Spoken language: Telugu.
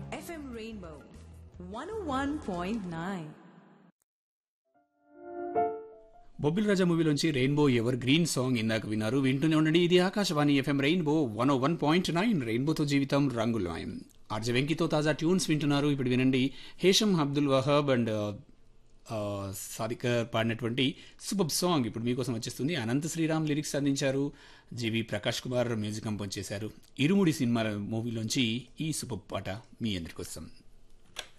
FM Rainbow 101.9. బొబ్బిల్ రాజా మూవీలోంచి రెయిన్బో ఎవర్ గ్రీన్ సాంగ్ ఇందాక విన్నారు వింటూనే ఉండండి ఇది Akashvani FM rainbow one O one point nine రెయిన్బోతో జీవితం రంగులమయం ఆర్జ వెంకితో తాజా ట్యూన్స్ వింటున్నారు ఇప్పుడు వినండి హేషం అబ్దుల్ వహాబ్ అండ్ సాదికర్ పాడినటువంటి సూపర్ సాంగ్ ఇప్పుడు మీకోసం వచ్చేస్తుంది అనంత శ్రీరామ్ లిరిక్స్ అందించారు GV Prakash Kumar music compose చేశారు ఇరుముడి సినిమా మూవీలోంచి ఈ సూపర్ పాట మీ అందరికోసం